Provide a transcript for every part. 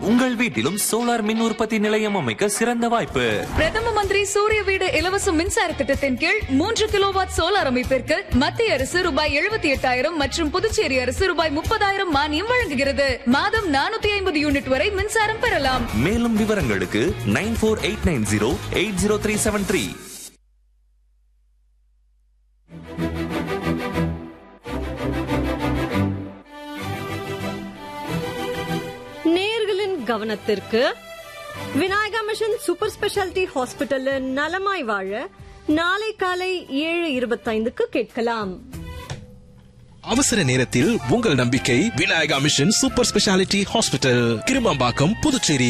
உங்கள் வீட்டிலும் சோலார் மின் உற்பத்தி நிலையம் அமைக்க சிறந்த வாய்ப்பு பிரதம மந்திரி சூரிய வீடு இலவச மின்சார திட்டத்தின் கீழ் மூன்று கிலோவாட் சோலார் அமைப்பிற்கு மத்திய அரசு ரூபாய் எழுபத்தி எட்டாயிரம் மற்றும் புதுச்சேரி அரசு ரூபாய் முப்பதாயிரம் மானியம் வழங்குகிறது மாதம் நானூத்தி ஐம்பது யூனிட் வரை மின்சாரம் பெறலாம் மேலும் விவரங்களுக்கு nine four eight nine zero eight zero three seven three நேர்களின் கவனத்திற்கு Vinayaka mission super speciality hospital நலமாய் வாழ நாளை காலை ஏழு இருபத்தைந்துக்கு கேட்கலாம் அவசர நேரத்தில் உங்கள் நம்பிக்கை Vinayaka mission super speciality hospital Kirumampakkam Puducherry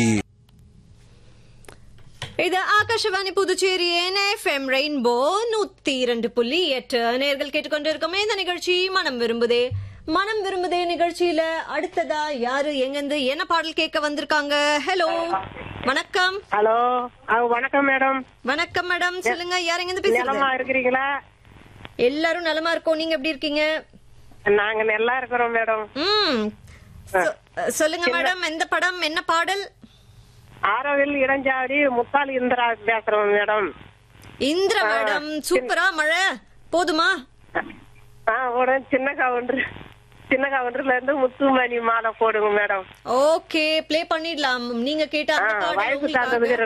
இது ஆகாஷவாணி புதுச்சேரி என்எஃப்எம் ரெயின்போ நூத்தி இரண்டு புள்ளி எட்டு நேர்கள் கேட்டுக்கொண்டிருக்கோமே இந்த நிகழ்ச்சி மனம் விரும்புதே மனம் விரும்புதே நிகழ்ச்சியில அடுத்ததா யாரு எங்கிருந்து என்ன பாடல் கேட்க வந்திருக்காங்க ஹலோ வணக்கம் ஹலோ ஆ, வணக்கம் மேடம் வணக்கம் மேடம் சொல்லுங்க யார் எங்கிருந்து பேசுறீங்க நலமா இருக்கிறீங்களா எல்லாரும் நலமா இருக்கோம் நீங்க எப்படி இருக்கீங்க நாங்க நல்லா இருக்கிறோம் மேடம் ம் சொ- சொல்லுங்க மேடம் எந்த படம் என்ன பாடல் ஆரோவில் இடஞ்சாவடி முத்தாள் இந்திரா பேசுறோம் மேடம் இந்திர மேடம் சூப்பரா மழை போதுமா ஆ உடனே சின்ன கவுண்டர் சின்ன கவுண்டர்ல இருந்து முத்துமணி மாலை போடுங்க மேடம் ஓகே ப்ளே பண்ணிடலாம் நீங்க கேட்ட அந்த ஆ, பாடல் வயசு உங்களுக்காக. சார்ந்ததுக்கு